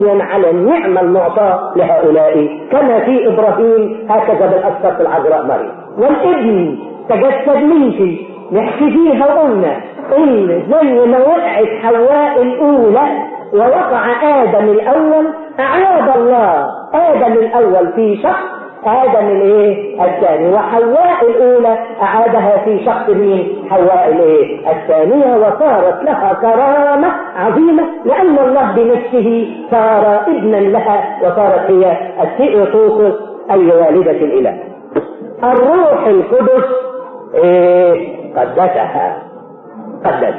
على النعمة المعطاة لهؤلاء كما في إبراهيم هكذا بالأسقف العذراء مريم والابن تجسد منك نحكي فيها وقلنا إن زي ما وقعت حواء الأولى ووقع آدم الأول أعاد الله آدم الأول في شخص آدم الايه الثاني وحواء الأولى أعادها في شخص مين حواء الايه الثانية وصارت لها كرامة عظيمة لأن الله بنفسه صار ابنا لها وصارت هي الثيوتوكوس أي والدة الإله الروح القدس إيه قدسها قدس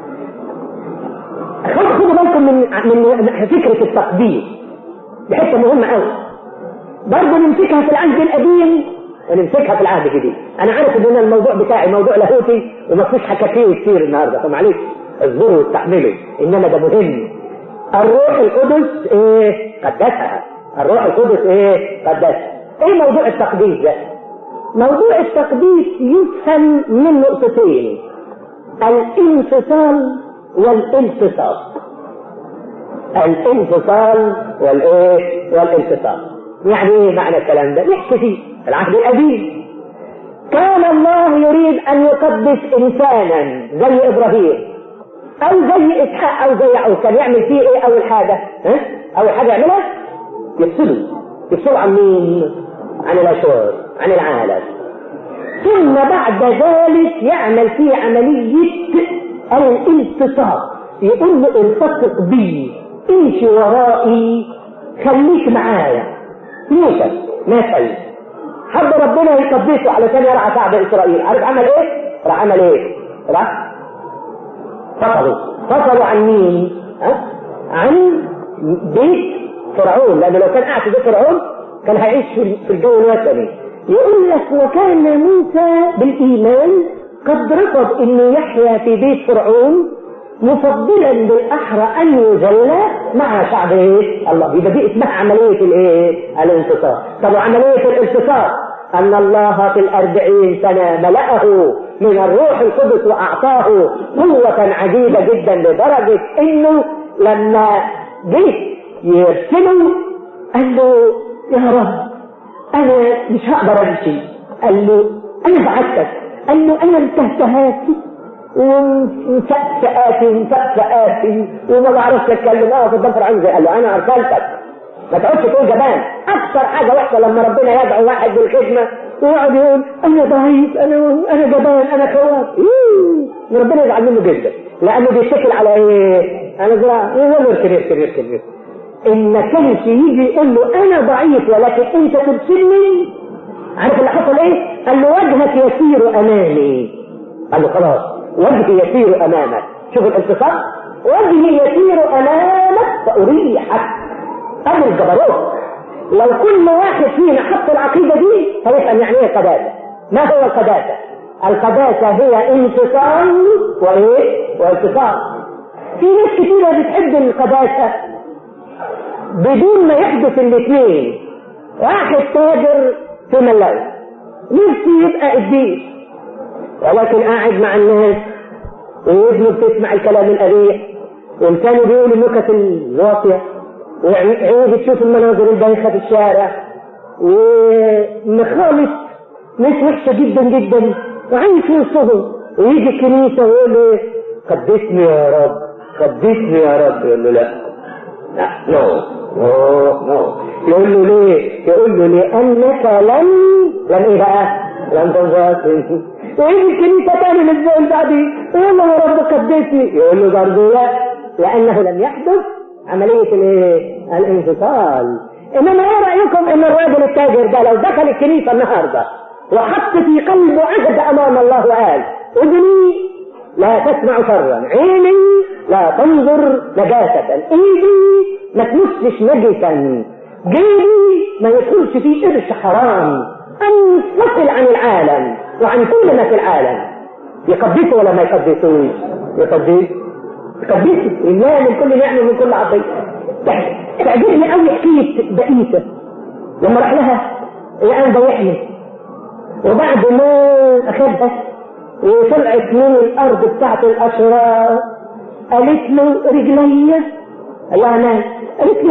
خدوا بالكم من من فكرة التقديس دي حتة مهمة قوي برضه نمسكها في العهد القديم ونمسكها في العهد الجديد انا عارف ان انا الموضوع بتاعي موضوع لاهوتي وما فيش حكاكيه كتير النهارده فمعلش اصبروا واستحملوا انما ده مهم الروح القدس ايه قدسها الروح القدس ايه قدسها ايه موضوع التقديس ده موضوع التقديس يفهم من نقطتين الانفصال والانفصال الانفصال والايه والانفصال يعني ايه معنى الكلام ده نحكي فيه العهد القديم كان الله يريد ان يقدس انسانا زي ابراهيم او زي اسحاق او زي يعقوب كان يعمل فيه ايه اول حاجه ها اول حاجه يعملها يفصله يفصله عن مين عن الاشرار عن العالم ثم بعد ذلك يعمل فيه عمليه الالتصاق يقول له التصق بي امشي ورائي خليك معايا موسى مثل حب ربنا يقدسه علشان يرعى شعب اسرائيل عارف عمل ايه؟ راح عمل ايه؟ راح فصلوا فصلوا عن مين؟ ها؟ عن بيت فرعون لانه لو كان قاعد في بيت فرعون كان هيعيش في الجو الوثني يقول لك وكان موسى بالايمان قد رفض انه يحيا في بيت فرعون مفضلا بالاحرى ان يذل مع شعب ايه؟ الله يبقى دي اسمها عمليه الايه؟ الانتصار. طب وعمليه الانتصار ان الله في الاربعين سنه ملأه من الروح القدس واعطاه قوه عجيبه جدا لدرجه انه لما جه يرسله قال له يا رب انا مش هقدر امشي. قال له انا بعتك. قال له انا انتهتهاتي ومسقسقاتي ومسقسقاتي وما بعرفش اتكلم اه في الضفر عندي قال له انا ارسلتك ما تقعدش تقول جبان اكثر حاجه وحشه لما ربنا يدعو واحد بالخدمه ويقعد يقول انا ضعيف انا انا جبان انا خواف إيه. ربنا يزعل منه جدا لانه بيتكل على ايه؟ انا زراعه يقول له اركن اركن اركن اركن ان ما كانش يجي يقول له انا ضعيف ولكن انت تبصرني عارف اللي حصل ايه؟ قال له وجهك يسير امامي قال له خلاص وجهي يسير امامك شوف الانتصار وجهي يسير امامك فاريحك ادي الجبروت لو كل واحد فينا حط العقيده دي هيفهم يعني ايه قداسه ما هو القداسه القداسه هي انتصار وايه وانتصار في ناس كتيرة بتحب القداسة بدون ما يحدث الاثنين واحد تاجر في ملاوي نفسي يبقى قديس ولكن قاعد مع الناس وابنه بتسمع الكلام القبيح والثاني بيقول النكت الواطية وعيد تشوف المناظر البايخة في الشارع ومخالط ناس وحشة جدا جدا وعايش في وسطهم ويجي الكنيسة ويقول له قدسني يا رب قدسني يا رب يقول له لا لا نو نو نو يقول له ليه؟ يقول له لأنك لن لن ايه بقى؟ لن تنفصل ويجي الكنيسة تاني من الزول بعدين يقول له يا رب قدسني يقول له برضه لا لأنه لم يحدث عملية الايه؟ الانفصال انما ايه رأيكم ان الراجل التاجر ده لو دخل الكنيسة النهاردة وحط في قلبه عهد امام الله وقال اذني لا تسمع شرا عيني لا تنظر نجاسة ايدي ما تمسش نجسا جيبي ما يدخلش فيه قرش حرام انفصل عن العالم وعن كل ما في العالم يقدسه ولا ما يقدسوش يقدسه يقدسه لله من كل نعمه من كل عطيه تعجبني قوي حكايه بقيته لما راح لها الان ضيحني وبعد ما اخدها وطلعت من الارض بتاعت الاشرار قالت له رجلي الله انا قالت له